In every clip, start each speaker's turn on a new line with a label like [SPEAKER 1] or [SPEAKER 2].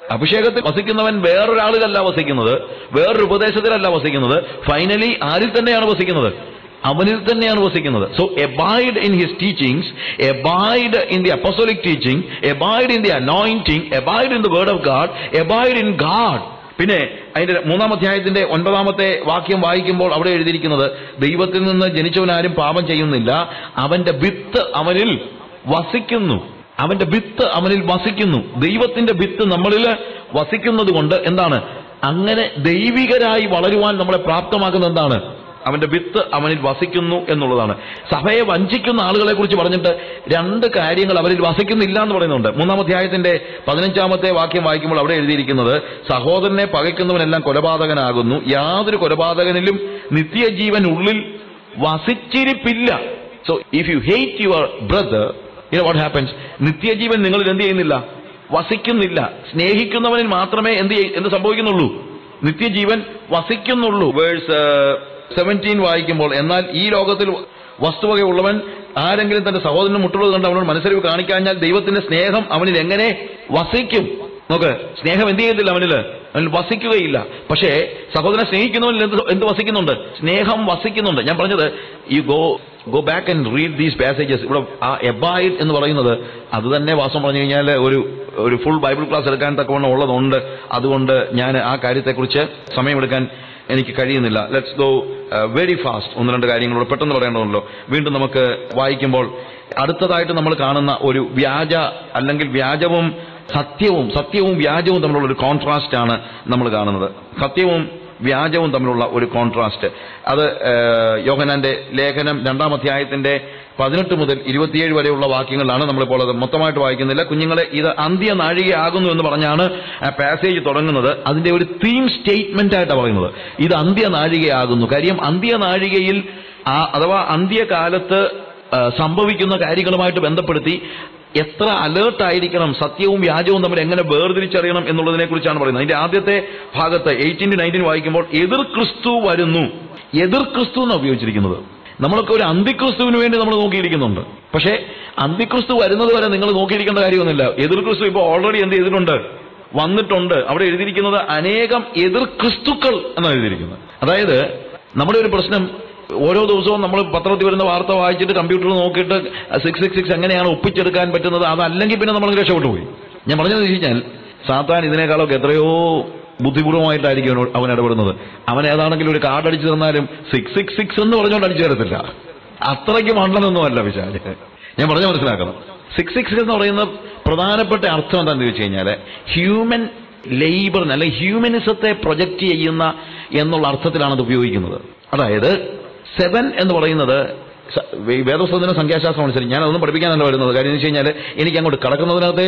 [SPEAKER 1] അഭിഷേകത്തിൽ വസിക്കുന്നവൻ വേറൊരാളിലല്ല വസിക്കുന്നത് വേറൊരു ഉപദേശത്തിലല്ല വസിക്കുന്നത് ഫൈനലി ആരിൽ തന്നെയാണ് വസിക്കുന്നത് അവനിൽ തന്നെയാണ് വസിക്കുന്നത് so abide in his teachings abide in the apostolic teaching abide in the anointing abide in the word of God abide in God പിന്നെ അതിന്റെ മൂന്നാം അധ്യായത്തിന്റെ ഒൻപതാമത്തെ വാക്യം വായിക്കുമ്പോൾ അവിടെ എഴുതിയിരിക്കുന്നത് ദൈവത്തിൽ നിന്ന് ജനിച്ചവനാരും പാപം ചെയ്യുന്നില്ല അവന്റെ വിത്ത് അവനിൽ വസിക്കുന്നു അവന്റെ വിത്ത് അവനിൽ വസിക്കുന്നു ദൈവത്തിന്റെ വിത്ത് നമ്മളിൽ വസിക്കുന്നത് കൊണ്ട് എന്താണ് അങ്ങനെ ദൈവികരായി വളരുവാൻ നമ്മളെ പ്രാപ്തമാക്കുന്ന എന്താണ് അവന്റെ വിത്ത് അവനിൽ വസിക്കുന്നു എന്നുള്ളതാണ് സഭയെ വഞ്ചിക്കുന്ന ആളുകളെ കുറിച്ച് പറഞ്ഞിട്ട് രണ്ട് കാര്യങ്ങൾ അവരിൽ വസിക്കുന്നില്ല എന്ന് പറയുന്നുണ്ട് മൂന്നാം അധ്യായത്തിന്റെ പതിനഞ്ചാമത്തെ വാക്യം വായിക്കുമ്പോൾ അവിടെ എഴുതിയിരിക്കുന്നത് സഹോദരനെ പകയ്ക്കുന്നവനെല്ലാം കൊലപാതകനാകുന്നു യാതൊരു കൊലപാതകനിലും നിത്യജീവൻ ഉള്ളിൽ വസിച്ചിരിപ്പില്ല so if you hate your brother you know what happens നിത്യജീവൻ നിങ്ങളിൽ എന്ത് ചെയ്യുന്നില്ല വസിക്കുന്നില്ല സ്നേഹിക്കുന്നവനിൽ മാത്രമേ എന്ത് ചെയ്യ- എന്ത് സംഭവിക്കുന്നുള്ളൂ നിത്യജീവൻ വസിക്കുന്നുള്ളൂ വേഴ്സ് സെവൻറ്റീൻ വായിക്കുമ്പോൾ എന്നാൽ ഈ ലോകത്തിൽ വസ്തുവകയുള്ളവൻ ആരെങ്കിലും തന്റെ സഹോദരന് മുട്ടുള്ളത് കണ്ട് അവനോട് മനസ്സരിവ് കാണിക്കാഞ്ഞാൽ ദൈവത്തിന്റെ സ്നേഹം അവനിൽ എങ്ങനെ വസിക്കും നോക്ക് സ്നേഹം എന്ത് ചെയ്യത്തില്ല അവനിൽ അവനിൽ വസിക്കുകയില്ല പക്ഷേ സഹോദരനെ സ്നേഹിക്കുന്നവനിൽ എന്ത് എന്ത് വസിക്കുന്നുണ്ട് സ്നേഹം വസിക്കുന്നുണ്ട് ഞാൻ പറഞ്ഞത് ഈ go go back and read these passages ഇവിടെ ആ എബായിഡ് എന്ന് പറയുന്നത് അത് തന്നെ വാസം പറഞ്ഞു കഴിഞ്ഞാൽ ഒരു ഒരു ഫുൾ ബൈബിൾ ക്ലാസ് എടുക്കാൻ തക്കവണ്ണം ഉള്ളതുണ്ട് അതുകൊണ്ട് ഞാൻ ആ കാര്യത്തെക്കുറിച്ച് സമയമെടുക്കാൻ എനിക്ക് കഴിയുന്നില്ല ലെറ്റ്സ് ഗോ വെരി ഫാസ്റ്റ് ഒന്ന് രണ്ട് കാര്യങ്ങളോട് പെട്ടെന്ന് പറയേണ്ടതുണ്ടല്ലോ വീണ്ടും നമുക്ക് വായിക്കുമ്പോൾ അടുത്തതായിട്ട് നമ്മൾ കാണുന്ന ഒരു വ്യാജ അല്ലെങ്കിൽ വ്യാജവും സത്യവും സത്യവും വ്യാജവും തമ്മിലുള്ള ഒരു കോൺട്രാസ്റ്റ് ആണ് നമ്മൾ കാണുന്നത് സത്യവും വ്യാജവും തമ്മിലുള്ള ഒരു കോൺട്രാസ്റ്റ് അത് ഏഹ്, യോഹന്നാന്റെ ലേഖനം രണ്ടാം അധ്യായത്തിന്റെ പതിനെട്ട് മുതൽ ഇരുപത്തിയേഴ് വരെയുള്ള വാക്യങ്ങളിലാണ് നമ്മളിപ്പോൾ അത് മൊത്തമായിട്ട് വായിക്കുന്നില്ല കുഞ്ഞുങ്ങളെ ഇത് അന്ത്യ നാഴികയാകുന്നു എന്ന് പറഞ്ഞാണ് ആ പാസേജ് തുടങ്ങുന്നത് അതിന്റെ ഒരു തീം സ്റ്റേറ്റ്മെന്റ് ആയിട്ടാണ് പറയുന്നത് ഇത് അന്ത്യ നാഴികയാകുന്നു കാര്യം അന്ത്യ നാഴികയിൽ ആ അഥവാ അന്ത്യകാലത്ത് ആ, സംഭവിക്കുന്ന കാര്യങ്ങളുമായിട്ട് ബന്ധപ്പെടുത്തി എത്ര അലേർട്ട് ആയിരിക്കണം സത്യവും വ്യാജവും തമ്മിൽ എങ്ങനെ വേർതിരിച്ചറിയണം എന്നുള്ളതിനെ കുറിച്ചാണ് പറയുന്നത് അതിന്റെ ആദ്യത്തെ ഭാഗത്ത് എയ്റ്റീൻ ടു നയൻറ്റീൻ വായിക്കുമ്പോൾ എതിർ ക്രിസ്തു വരുന്നു എതിർ ക്രിസ്തു എന്നാണ് ഉപയോഗിച്ചിരിക്കുന്നത് നമ്മളൊക്കെ ഒരു അന്തിക്രിസ്തുവിന് വേണ്ടി നമ്മൾ നോക്കിയിരിക്കുന്നുണ്ട് പക്ഷേ അന്തിക്രിസ്തു വരുന്നത് വരെ നിങ്ങൾ നോക്കിയിരിക്കേണ്ട കാര്യമൊന്നുമില്ല എതിർ ക്രിസ്തു ഇപ്പോൾ ഓൾറെഡി എന്ത് ചെയ്തിട്ടുണ്ട് വന്നിട്ടുണ്ട് അവിടെ എഴുതിയിരിക്കുന്നത് അനേകം എതിർ ക്രിസ്തുക്കൾ എന്നാണ് എഴുതിയിരിക്കുന്നത് അതായത് നമ്മുടെ ഒരു പ്രശ്നം ഓരോ ദിവസവും നമ്മൾ പത്രത്തിൽ വരുന്ന വാർത്ത വായിച്ചിട്ട് കമ്പ്യൂട്ടറിൽ നോക്കിയിട്ട് സിക്സ് സിക്സ് സിക്സ് എങ്ങനെയാണ് ഒപ്പിച്ചെടുക്കാൻ പറ്റുന്നത് അതല്ലെങ്കിൽ പിന്നെ നമ്മൾ രക്ഷപ്പെട്ടു പോയി ഞാൻ പറഞ്ഞത് വെച്ച് കഴിഞ്ഞാൽ സാത്താൻ ഇതിനേക്കാളൊക്കെ എത്രയോ ബുദ്ധിപൂർവമായിട്ടായിരിക്കും അവനോട് അവൻ ഇടപെടുന്നത് അവൻ ഏതാണെങ്കിലും ഒരു കാർഡ് അടിച്ചു തന്നാലും സിക്സ് സിക്സ് സിക്സ് എന്ന് പറഞ്ഞുകൊണ്ട് അടിച്ചു തരത്തില്ല അത്രയ്ക്ക് മണ്ടനൊന്നുമല്ല വിശാല് ഞാൻ പറഞ്ഞ മനസ്സിലാക്കണം സിക്സ് സിക്സ് എന്ന് പറയുന്ന പ്രധാനപ്പെട്ട അർത്ഥം എന്താണെന്ന് ചോദിച്ചു കഴിഞ്ഞാൽ ഹ്യൂമൻ ലേബറിന് അല്ലെങ്കിൽ ഹ്യൂമനിസത്തെ പ്രൊജക്റ്റ് ചെയ്യുന്ന എന്നുള്ള അർത്ഥത്തിലാണ് അത് ഉപയോഗിക്കുന്നത് അതായത് സെവൻ എന്ന് പറയുന്നത് സ- വേ- വേദപുസ്തകത്തിന്റെ സംഖ്യാശാസ്ത്രം അനുസരിച്ച് ഞാൻ അതൊന്നും പഠിപ്പിക്കാനല്ല വരുന്നത് കാര്യം എന്ന് വെച്ച് കഴിഞ്ഞാൽ എനിക്ക് അങ്ങോട്ട് കടക്കുന്നതിനകത്തേ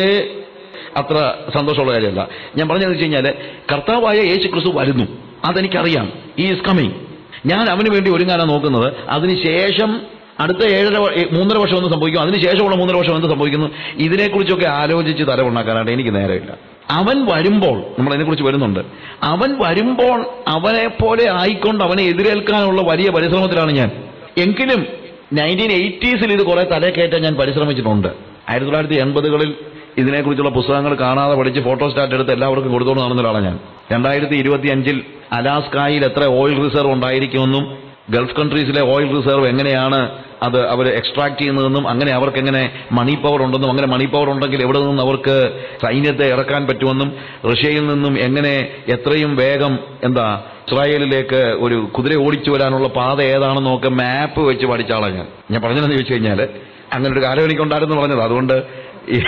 [SPEAKER 1] അത്ര സന്തോഷമുള്ള കാര്യമല്ല ഞാൻ പറഞ്ഞതെന്ന് വെച്ച് കഴിഞ്ഞാൽ കർത്താവായ യേശു ക്രിസ്തു വരുന്നു അതെനിക്കറിയാം ഈ ഈസ് കമ്മിങ് ഞാൻ അവന് വേണ്ടി ഒരുങ്ങാനാണ് നോക്കുന്നത് അതിനുശേഷം അടുത്ത ഏഴര വ- ഏ- മൂന്നര വർഷം എന്ത് സംഭവിക്കും അതിനുശേഷമുള്ള മൂന്നര വർഷം എന്ത് സംഭവിക്കുന്നു ഇതിനെക്കുറിച്ചൊക്കെ ആലോചിച്ച് തലമുണ്ടാക്കാനായിട്ട് എനിക്ക് നേരമില്ല അവൻ വരുമ്പോൾ നമ്മൾ അതിനെക്കുറിച്ച് വരുന്നുണ്ട് അവൻ വരുമ്പോൾ അവനെ പോലെ ആയിക്കൊണ്ട് അവനെ എതിരേൽക്കാനുള്ള വലിയ പരിശ്രമത്തിലാണ് ഞാൻ എങ്കിലും നയൻറ്റീൻ എയ്റ്റീസിൽ ഇത് കുറെ തലേ കയറ്റാൻ ഞാൻ പരിശ്രമിച്ചിട്ടുണ്ട് ആയിരത്തി തൊള്ളായിരത്തി എൺപതുകളിൽ ഇതിനെക്കുറിച്ചുള്ള പുസ്തകങ്ങൾ കാണാതെ പഠിച്ച് ഫോട്ടോസ്റ്റാറ്റ് എടുത്ത് എല്ലാവർക്കും കൊടുത്തോണ്ട് നടന്ന ഒരാളാണ് ഞാൻ രണ്ടായിരത്തി ഇരുപത്തി അഞ്ചിൽ അലാസ്കായിൽ എത്ര ഓയിൽ റിസർവ് ഉണ്ടായിരിക്കുമെന്നും ഗൾഫ് കൺട്രീസിലെ ഓയിൽ റിസർവ് എങ്ങനെയാണ് അത് അവർ എക്സ്ട്രാക്ട് ചെയ്യുന്നതെന്നും അങ്ങനെ അവർക്ക് എങ്ങനെ മണി പവർ ഉണ്ടെന്നും അങ്ങനെ മണി പവർ ഉണ്ടെങ്കിൽ എവിടെ നിന്നും അവർക്ക് സൈന്യത്തെ ഇറക്കാൻ പറ്റുമെന്നും റഷ്യയിൽ നിന്നും എങ്ങനെ എത്രയും വേഗം എന്താ ഇസ്രായേലിലേക്ക് ഒരു കുതിര ഓടിച്ചു വരാനുള്ള പാത ഏതാണെന്ന് നോക്കെ മാപ്പ് വെച്ച് പഠിച്ച ആളാണ് ഞാൻ ഞാൻ പറഞ്ഞതെന്ന് ചോദിച്ചു കഴിഞ്ഞാൽ അങ്ങനെ ഒരു കാലം എനിക്കുണ്ടായിരുന്നു പറഞ്ഞത് അതുകൊണ്ട് ഈ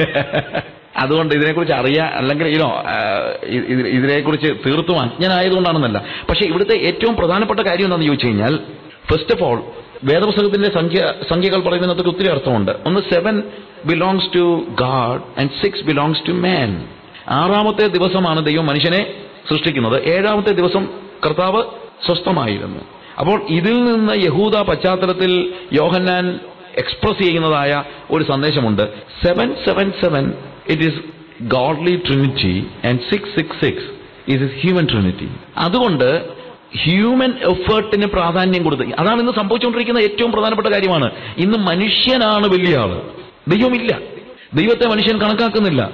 [SPEAKER 1] അതുകൊണ്ട് ഇതിനെക്കുറിച്ച് അറിയാൻ അല്ലെങ്കിൽ ഇനോ ഇതിനെക്കുറിച്ച് തീർത്തും അജ്ഞനായതുകൊണ്ടാണെന്നല്ല പക്ഷേ ഇവിടുത്തെ ഏറ്റവും പ്രധാനപ്പെട്ട കാര്യം എന്താണെന്ന് ചോദിച്ചു കഴിഞ്ഞാൽ ഫസ്റ്റ് ഓഫ് ഓൾ വേദപുസ്തകത്തിന്റെ സംഖ്യ സംഖ്യകൾ പറയുന്നതിനകത്ത് ഒത്തിരി അർത്ഥമുണ്ട് ഒന്ന് seven belongs to God and six belongs to man ആറാമത്തെ ദിവസമാണ് ദൈവം മനുഷ്യനെ സൃഷ്ടിക്കുന്നത് ഏഴാമത്തെ ദിവസം കർത്താവ് സ്വസ്ഥമായിരുന്നു അപ്പോൾ ഇതിൽ നിന്ന് യഹൂദ പശ്ചാത്തലത്തിൽ യോഹന്നാൻ എക്സ്പ്രസ് ചെയ്യുന്നതായ ഒരു സന്ദേശമുണ്ട് seven seven seven it is godly trinity and six six six it is human trinity അതുകൊണ്ട് ഹ്യൂമൻ എഫേർട്ടിന് പ്രാധാന്യം കൊടുത്ത് അതാണ് ഇന്ന് സംഭവിച്ചുകൊണ്ടിരിക്കുന്ന ഏറ്റവും പ്രധാനപ്പെട്ട കാര്യമാണ് ഇന്ന് മനുഷ്യനാണ് വലിയ ആള് ദൈവമില്ല ദൈവത്തെ മനുഷ്യൻ കണക്കാക്കുന്നില്ല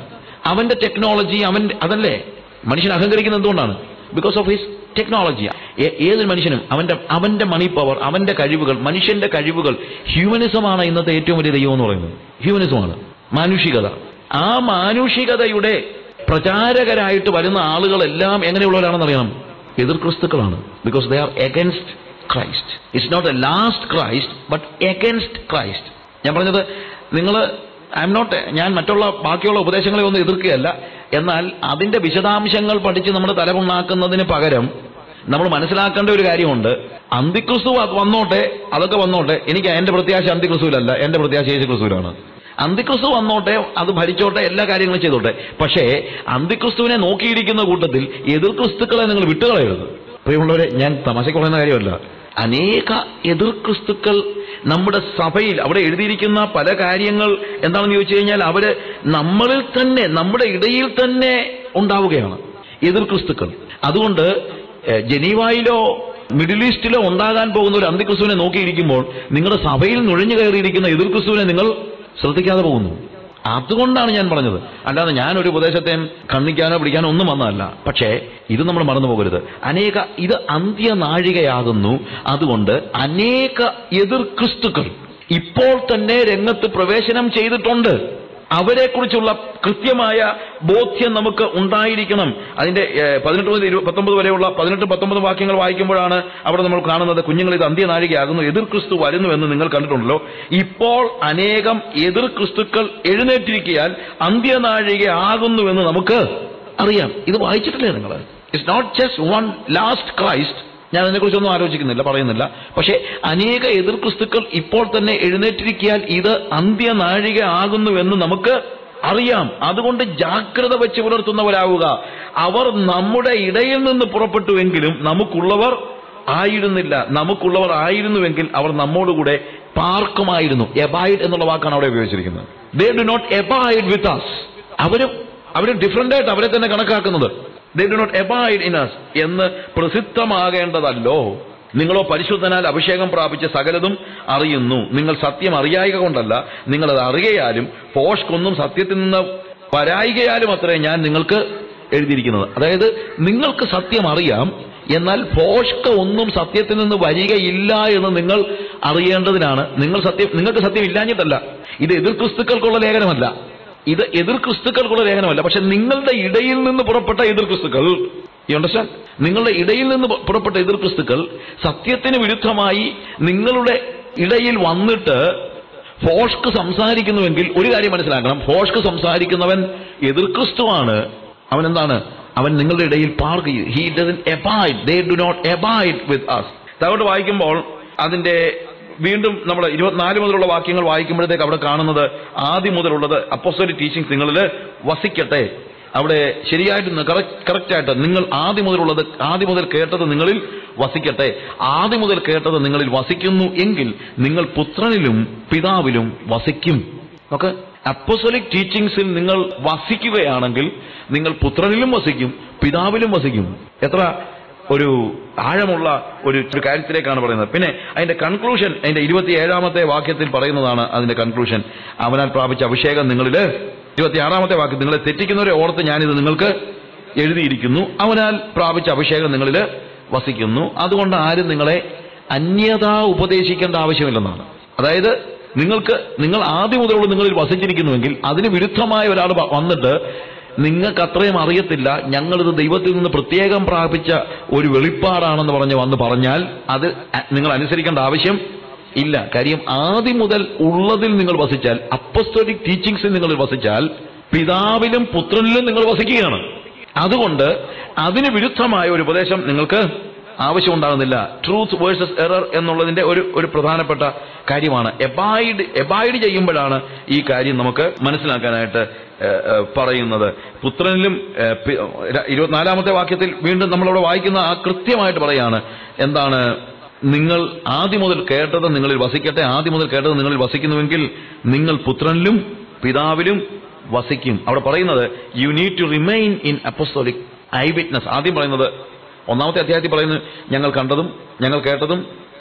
[SPEAKER 1] അവന്റെ ടെക്നോളജി അവന്റെ അതല്ലേ മനുഷ്യൻ അഹങ്കരിക്കുന്നത് എന്തുകൊണ്ടാണ് ബിക്കോസ് ഓഫ് ഹിസ് ടെക്നോളജി ഏതൊരു മനുഷ്യനും അവന്റെ അവന്റെ മണി പവർ അവന്റെ കഴിവുകൾ മനുഷ്യന്റെ കഴിവുകൾ ഹ്യൂമനിസമാണ് ഇന്നത്തെ ഏറ്റവും വലിയ ദൈവം എന്ന് പറയുന്നത് ഹ്യൂമനിസമാണ് മാനുഷികത ആ മാനുഷികതയുടെ പ്രചാരകരായിട്ട് വരുന്ന ആളുകളെല്ലാം എങ്ങനെയുള്ളവരാണെന്ന് അറിയണം എതിർ ക്രിസ്തുക്കളാണ് because they are against Christ it's not a last Christ but against Christ ഞാൻ പറഞ്ഞത് നിങ്ങൾ ഐ എം നോട്ട് ഞാൻ മറ്റുള്ള ബാക്കിയുള്ള ഉപദേശങ്ങളെ ഒന്നും എതിർക്കുകയല്ല എന്നാൽ അതിന്റെ വിശദാംശങ്ങൾ പഠിച്ച് നമ്മൾ തലമുണ്ടാക്കുന്നതിന് പകരം നമ്മൾ മനസ്സിലാക്കേണ്ട ഒരു കാര്യമുണ്ട് അന്തിക്രിസ്തു വന്നോട്ടെ അതൊക്കെ വന്നോട്ടെ എനിക്ക് എന്റെ പ്രത്യാശ അന്തിക്രിസ്തുവിലല്ല എന്റെ പ്രത്യാശ യേശു ക്രിസ്തുവിലാണ് അന്തിക്രിസ്തു വന്നോട്ടെ അത് ഭരിച്ചോട്ടെ എല്ലാ കാര്യങ്ങളും ചെയ്തോട്ടെ പക്ഷേ അന്തിക്രിസ്തുവിനെ നോക്കിയിരിക്കുന്ന കൂട്ടത്തിൽ എതിർ ക്രിസ്തുക്കളെ നിങ്ങൾ വിട്ടുകളയരുത് പ്രിയമുള്ളവരെ ഞാൻ തമാശയ്ക്ക് പറയുന്ന കാര്യമല്ല അനേക എതിർ ക്രിസ്തുക്കൾ നമ്മുടെ സഭയിൽ അവിടെ എഴുതിയിരിക്കുന്ന പല കാര്യങ്ങൾ എന്താണെന്ന് ചോദിച്ചു കഴിഞ്ഞാൽ അവര് നമ്മളിൽ തന്നെ നമ്മുടെ ഇടയിൽ തന്നെ ഉണ്ടാവുകയാണ് എതിർ ക്രിസ്തുക്കൾ അതുകൊണ്ട് ഏഹ്, ജനീവയിലോ മിഡിൽ ഈസ്റ്റിലോ ഉണ്ടാകാൻ പോകുന്ന ഒരു അന്തിക്രിസ്തുവിനെ നോക്കിയിരിക്കുമ്പോൾ നിങ്ങളുടെ സഭയിൽ നുഴഞ്ഞു കയറിയിരിക്കുന്ന എതിർ ക്രിസ്തുവിനെ നിങ്ങൾ ശ്രദ്ധിക്കാതെ പോകുന്നു അതുകൊണ്ടാണ് ഞാൻ പറഞ്ഞത് അല്ലാതെ ഞാൻ ഒരു ഉപദേശത്തെ ഖണ്ഡിക്കാനോ പിടിക്കാനോ ഒന്നും വന്നതല്ല പക്ഷേ ഇത് നമ്മൾ മറന്നു പോകരുത് അനേക ഇത് അന്ത്യനാഴികയാകുന്നു അതുകൊണ്ട് അനേക എതിർ ക്രിസ്തുക്കൾ ഇപ്പോൾ തന്നെ രംഗത്ത് പ്രവേശനം ചെയ്തിട്ടുണ്ട് അവരെക്കുറിച്ചുള്ള കൃത്യമായ ബോധ്യം നമുക്ക് ഉണ്ടായിരിക്കണം അതിന്റെ ഏഹ്, പതിനെട്ട് മുതൽ ഇരു പത്തൊമ്പത് വരെയുള്ള പതിനെട്ട് പത്തൊമ്പത് വാക്യങ്ങൾ വായിക്കുമ്പോഴാണ് അവിടെ നമ്മൾ കാണുന്നത് കുഞ്ഞുങ്ങൾ ഇത് അന്ത്യനാഴികയാകുന്നു എതിർ ക്രിസ്തു വരുന്നുവെന്ന് നിങ്ങൾ കണ്ടിട്ടുണ്ടല്ലോ ഇപ്പോൾ അനേകം എതിർ ക്രിസ്തുക്കൾ എഴുന്നേറ്റിരിക്കിയാൽ അന്ത്യനാഴികയാകുന്നുവെന്ന് നമുക്ക് അറിയാം ഇത് വായിച്ചിട്ടില്ലേ നിങ്ങൾ it's not just one last Christ ഞാൻ അതിനെക്കുറിച്ചൊന്നും ആലോചിക്കുന്നില്ല പറയുന്നില്ല പക്ഷേ അനേക എതിർ ക്രിസ്തുക്കൾ ഇപ്പോൾ തന്നെ എഴുന്നേറ്റിരിക്കിയാൽ ഇത് അന്ത്യനാഴിക ആകുന്നുവെന്ന് നമുക്ക് അറിയാം അതുകൊണ്ട് ജാഗ്രത വെച്ച് പുലർത്തുന്നവരാവുക അവർ നമ്മുടെ ഇടയിൽ നിന്ന് പുറപ്പെട്ടുവെങ്കിലും നമുക്കുള്ളവർ ആയിരുന്നില്ല നമുക്കുള്ളവർ ആയിരുന്നുവെങ്കിൽ അവർ നമ്മോടുകൂടെ പാർക്കുമായിരുന്നു എബൈഡ് എന്നുള്ള വാക്കാണ് അവിടെ ഉപയോഗിച്ചിരിക്കുന്നത് they do not abide with us അവരും അവരും ഡിഫറെന്റ് ആയിട്ട് അവരെ തന്നെ കണക്കാക്കുന്നത് they do not abide in us എന്ന് പ്രസിദ്ധമാകേണ്ടതല്ലോ നിങ്ങളോ പരിശുദ്ധനാൽ അഭിഷേകം പ്രാപിച്ച സകലതും അറിയുന്നു നിങ്ങൾ സത്യം അറിയായിക കൊണ്ടല്ല നിങ്ങൾ അത് അറിയയാലും ഫോഷ്കൊന്നും സത്യത്തിൽ നിന്ന് പരായികയാലും അത്രേ ഞാൻ നിങ്ങൾക്ക് എഴുതിയിരിക്കുന്നത് അതായത് നിങ്ങൾക്ക് സത്യം അറിയാം എന്നാൽ ഫോഷ്ക ഒന്നും സത്യത്തിൽ നിന്ന് വരികയില്ല എന്ന് നിങ്ങൾ അറിയേണ്ടതിനാണ് നിങ്ങൾ സത്യം നിങ്ങൾക്ക് സത്യം ഇല്ലാഞ്ഞിട്ടല്ല ഇത് എതിർ ക്രിസ്തുക്കൾക്കുള്ള ലേഖനമല്ല ഇത് എതിർ ക്രിസ്തുക്കൾക്കുള്ള ലേഖനമല്ല പക്ഷെ നിങ്ങളുടെ ഇടയിൽ നിന്ന് പുറപ്പെട്ട എതിർ ക്രിസ്തുക്കൾ ഈ അണ്ടർസ്റ്റാൻഡ് നിങ്ങളുടെ ഇടയിൽ നിന്ന് പു- പുറപ്പെട്ട എതിർ ക്രിസ്തുക്കൾ സത്യത്തിന് വിരുദ്ധമായി നിങ്ങളുടെ ഇടയിൽ വന്നിട്ട് ഫോഷ്ക്ക് സംസാരിക്കുന്നുവെങ്കിൽ ഒരു കാര്യം മനസ്സിലാക്കണം ഫോഷ്ക്ക് സംസാരിക്കുന്നവൻ എതിർ ക്രിസ്തുവാണ് അവൻ എന്താണ് അവൻ നിങ്ങളുടെ ഇടയിൽ പാർക്ക് ചെയ്യും he doesn't abide they do not abide with us താഴോട്ട് വായിക്കുമ്പോൾ അതിന്റെ വീണ്ടും നമ്മൾ ഇരുപത്തിനാല് മുതലുള്ള വാക്യങ്ങൾ വായിക്കുമ്പോഴത്തേക്ക് അവിടെ കാണുന്നത് ആദ്യം മുതലുള്ളത് അപ്പോസ്റ്റോലിക് ടീച്ചിങ്സ് നിങ്ങളിൽ വസിക്കട്ടെ അവിടെ ശരിയായിട്ട് കറക്റ്റ് ആയിട്ട് നിങ്ങൾ ആദ്യം മുതലുള്ളത് ആദ്യം മുതൽ കേട്ടത് നിങ്ങളിൽ വസിക്കട്ടെ ആദ്യം മുതൽ കേട്ടത് നിങ്ങളിൽ വസിക്കുന്നു എങ്കിൽ നിങ്ങൾ പുത്രനിലും പിതാവിലും വസിക്കും ഓക്കെ അപ്പോസ്റ്റോലിക് ടീച്ചിങ്സിൽ നിങ്ങൾ വസിക്കുകയാണെങ്കിൽ നിങ്ങൾ പുത്രനിലും വസിക്കും പിതാവിലും വസിക്കും എത്ര ഒരു ആഴമുള്ള ഒരു ഒരു കാര്യത്തിലേക്കാണ് പറയുന്നത് പിന്നെ അതിന്റെ കൺക്ലൂഷൻ അതിന്റെ ഇരുപത്തിയേഴാമത്തെ വാക്യത്തിൽ പറയുന്നതാണ് അതിന്റെ കൺക്ലൂഷൻ അവനാൽ പ്രാപിച്ച അഭിഷേകം നിങ്ങളിൽ ഇരുപത്തിയാറാമത്തെ വാക്യം നിങ്ങളെ തെറ്റിക്കുന്നവരെ ഓർത്ത് ഞാനിത് നിങ്ങൾക്ക് എഴുതിയിരിക്കുന്നു അവനാൽ പ്രാപിച്ച അഭിഷേകം നിങ്ങളിൽ വസിക്കുന്നു അതുകൊണ്ട് ആരും നിങ്ങളെ അന്യത ഉപദേശിക്കേണ്ട ആവശ്യമില്ലെന്നാണ് അതായത് നിങ്ങൾക്ക് നിങ്ങൾ ആദ്യം മുതലുള്ള നിങ്ങളിൽ വസിച്ചിരിക്കുന്നുവെങ്കിൽ അതിന് വിരുദ്ധമായ ഒരാൾ വ- വന്നിട്ട് നിങ്ങൾക്ക് അത്രയും അറിയത്തില്ല ഞങ്ങളിത് ദൈവത്തിൽ നിന്ന് പ്രത്യേകം പ്രാപിച്ച ഒരു വെളിപ്പാടാണെന്ന് പറഞ്ഞ് വന്ന് പറഞ്ഞാൽ അത് അ- നിങ്ങൾ അനുസരിക്കേണ്ട ആവശ്യം ഇല്ല കാര്യം ആദ്യം മുതൽ ഉള്ളതിൽ നിങ്ങൾ വസിച്ചാൽ അപ്പസ്തോലിക് ടീച്ചിങ്സിൽ നിങ്ങൾ വസിച്ചാൽ പിതാവിലും പുത്രനിലും നിങ്ങൾ വസിക്കുകയാണ് അതുകൊണ്ട് അതിന് വിരുദ്ധമായ ഒരു ഉപദേശം നിങ്ങൾക്ക് ആവശ്യമുണ്ടാകുന്നില്ല ട്രൂത്ത് വേഴ്സസ് എറർ എന്നുള്ളതിന്റെ ഒരു ഒരു പ്രധാനപ്പെട്ട കാര്യമാണ് എബൈഡ് എബൈഡ് ചെയ്യുമ്പോഴാണ് ഈ കാര്യം നമുക്ക് മനസ്സിലാക്കാനായിട്ട് ഏഹ്, ഏഹ്, പറയുന്നത് പുത്രനിലും ഏഹ്, പി- ര- ഇരുപത്തിനാലാമത്തെ വാക്യത്തിൽ വീണ്ടും നമ്മളവിടെ വായിക്കുന്ന ആ കൃത്യമായിട്ട് പറയാണ് എന്താണ് നിങ്ങൾ ആദ്യം മുതൽ കേട്ടത് നിങ്ങളിൽ വസിക്കട്ടെ ആദ്യം മുതൽ കേട്ടത് നിങ്ങളിൽ വസിക്കുന്നുവെങ്കിൽ നിങ്ങൾ പുത്രനിലും പിതാവിലും വസിക്കും അവിടെ പറയുന്നത് you need to remain in apostolic eyewitness ആദ്യം പറയുന്നത് ഒന്നാമത്തെ അധ്യായത്തിൽ പറയുന്നത് ഞങ്ങൾ കണ്ടതും ഞങ്ങൾ കേട്ടതും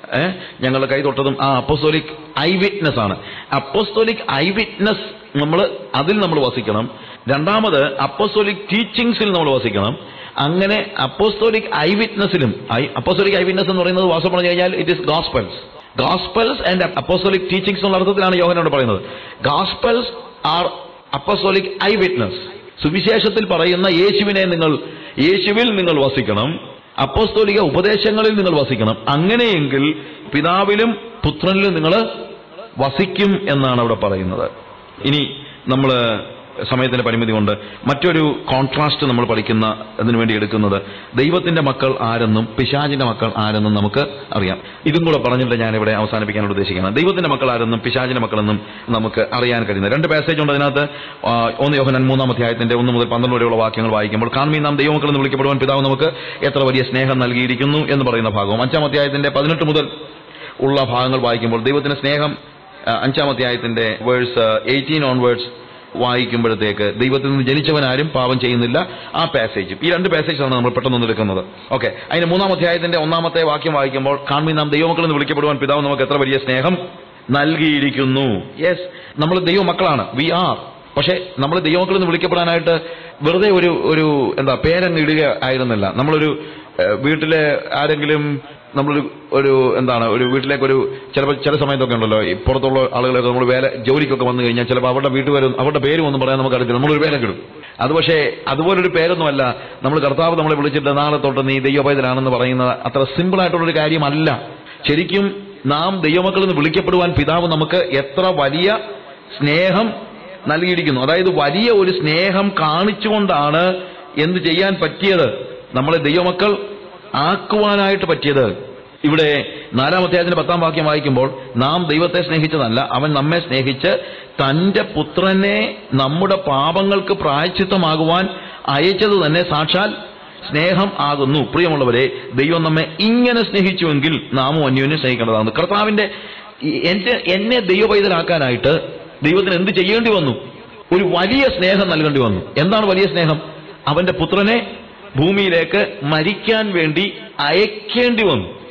[SPEAKER 1] ഏഹ് ഞങ്ങൾ കൈ തൊട്ടതും ആ അപ്പോസ്തോലിക് ഐ വിറ്റ്നസ് ആണ് അപ്പോസ്തോലിക് ഐ വിറ്റ്നസ് നമ്മൾ അതിൽ നമ്മൾ വസിക്കണം രണ്ടാമത് അപ്പോസ്തോലിക് ടീച്ചിങ്സിൽ നമ്മൾ വസിക്കണം അങ്ങനെ അപ്പോസ്തോലിക് ഐ വിറ്റ്നസിലും അപ്പോസ്തോലിക് ഐ വിറ്റ്നസ് എന്ന് പറയുന്നത് വാസം പറഞ്ഞു കഴിഞ്ഞാൽ it is gospels gospels and apostolic teachings എന്നുള്ള അർത്ഥത്തിലാണ് യോഹനോട് പറയുന്നത് gospels are apostolic eyewitness സുവിശേഷത്തിൽ പറയുന്ന യേശുവിനെ നിങ്ങൾ യേശുവിൽ നിങ്ങൾ വസിക്കണം അപ്പോസ്തോലിക ഉപദേശങ്ങളിൽ നിങ്ങൾ വസിക്കണം അങ്ങനെയെങ്കിൽ പിതാവിലും പുത്രനിലും നിങ്ങൾ വസിക്കും എന്നാണ് അവിടെ പറയുന്നത് ഇനി നമ്മൾ സമയത്തിന്റെ പരിമിതി കൊണ്ട് മറ്റൊരു കോൺട്രാസ്റ്റ് നമ്മൾ പഠിക്കുന്ന അതിനു വേണ്ടി എടുക്കുന്നത് ദൈവത്തിന്റെ മക്കൾ ആരെന്നും പിശാചിന്റെ മക്കൾ ആരെന്നും നമുക്ക് അറിയാം ഇതും കൂടെ പറഞ്ഞിട്ട് ഞാൻ ഇവിടെ അവസാനിപ്പിക്കാനാണ് ഉദ്ദേശിക്കുന്നത് ദൈവത്തിന്റെ മക്കൾ ആരെന്നും പിശാചിന്റെ മക്കളെന്നും നമുക്ക് അറിയാൻ കഴിയുന്നത് രണ്ട് പാസേജ് ഉണ്ട് അതിനകത്ത് ആ, ഒന്ന് യോഹനൻ മൂന്നാം അധ്യായത്തിന്റെ ഒന്ന് മുതൽ പന്ത്രണ്ട് വരെയുള്ള വാക്യങ്ങൾ വായിക്കുമ്പോൾ കാൺമീ നാം ദൈവമക്കൾ എന്ന് വിളിക്കപ്പെടുവാൻ പിതാവ് നമുക്ക് എത്ര വലിയ സ്നേഹം നൽകിയിരിക്കുന്നു എന്ന് പറയുന്ന ഭാഗവും അഞ്ചാം അധ്യായത്തിന്റെ പതിനെട്ട് മുതൽ ഉള്ള ഭാഗങ്ങൾ വായിക്കുമ്പോൾ ദൈവത്തിന്റെ സ്നേഹം ആ, അഞ്ചാം അധ്യായത്തിന്റെ വേഴ്സ് എയ്റ്റീൻ ഓൺവേർഡ്സ് വായിക്കുമ്പോഴത്തേക്ക് ദൈവത്തിൽ നിന്ന് ജനിച്ചവനാരും പാപം ചെയ്യുന്നില്ല ആ പാസേജും ഈ രണ്ട് പാസേജാണ് നമ്മൾ പെട്ടെന്ന് എടുക്കുന്നത് ഓക്കെ അതിന് മൂന്നാം അധ്യായത്തിന്റെ ഒന്നാമത്തെ വാക്യം വായിക്കുമ്പോൾ കാൺമീ നാം ദൈവമക്കൾ എന്ന് വിളിക്കപ്പെടുവാൻ പിതാവ് നമുക്ക് എത്ര വലിയ സ്നേഹം നൽകിയിരിക്കുന്നു യെസ് നമ്മൾ ദൈവമക്കളാണ് വി ആർ പക്ഷേ നമ്മൾ ദൈവമക്കൾ എന്ന് വിളിക്കപ്പെടാനായിട്ട് വെറുതെ ഒരു ഒരു എന്താ പേരങ്ങ് ഇടുക ആയിരുന്നില്ല നമ്മളൊരു ഏഹ്, വീട്ടിലെ ആരെങ്കിലും നമ്മളൊരു ഒരു എന്താണ് ഒരു വീട്ടിലേക്ക് ഒരു ചിലപ്പോൾ ചില സമയത്തൊക്കെ ഉണ്ടല്ലോ ഈ പുറത്തുള്ള ആളുകളൊക്കെ നമ്മൾ വേല ജോലിക്കൊക്കെ വന്നു കഴിഞ്ഞാൽ ചിലപ്പോൾ അവരുടെ വീട്ടുകാരും അവരുടെ പേരും ഒന്നും പറയാൻ നമുക്ക് അറിയത്തില്ല നമ്മളൊരു പേരൊക്കെ ഇടും അത് പക്ഷേ അതുപോലൊരു പേരൊന്നുമല്ല നമ്മൾ കർത്താവ് നമ്മളെ വിളിച്ചിട്ട് നാളെ തൊട്ട് നീ ദൈവപൈതലാണെന്ന് പറയുന്നത് അത്ര സിമ്പിൾ ആയിട്ടുള്ളൊരു കാര്യമല്ല ശരിക്കും നാം ദൈവമക്കൾ എന്ന് വിളിക്കപ്പെടുവാൻ പിതാവ് നമുക്ക് എത്ര വലിയ സ്നേഹം നൽകിയിരിക്കുന്നു അതായത് വലിയ ഒരു സ്നേഹം കാണിച്ചുകൊണ്ടാണ് എന്ത് ചെയ്യാൻ പറ്റിയത് നമ്മളെ ദൈവമക്കൾ ആക്കുവാനായിട്ട് പറ്റിയത് ഇവിടെ നാലാം അധ്യായത്തിന്റെ പത്താം വാക്യം വായിക്കുമ്പോൾ നാം ദൈവത്തെ സ്നേഹിച്ചതല്ല അവൻ നമ്മെ സ്നേഹിച്ച് തന്റെ പുത്രനെ നമ്മുടെ പാപങ്ങൾക്ക് പ്രായച്ചിത്തമാകുവാൻ അയച്ചത് തന്നെ സാക്ഷാൽ സ്നേഹം ആകുന്നു പ്രിയമുള്ളവരെ ദൈവം നമ്മെ ഇങ്ങനെ സ്നേഹിച്ചുവെങ്കിൽ നാമും അന്യോന്യം സ്നേഹിക്കേണ്ടതാണ് കർത്താവിന്റെ ഈ- എന്റെ എന്നെ ദൈവപൈതലാക്കാനായിട്ട് ദൈവത്തിന് എന്ത് ചെയ്യേണ്ടി വന്നു ഒരു വലിയ സ്നേഹം നൽകേണ്ടി വന്നു എന്താണ് വലിയ സ്നേഹം അവന്റെ പുത്രനെ ഭൂമിയിലേക്ക് മരിക്കാൻ വേണ്ടി അയക്കേണ്ടി വന്നു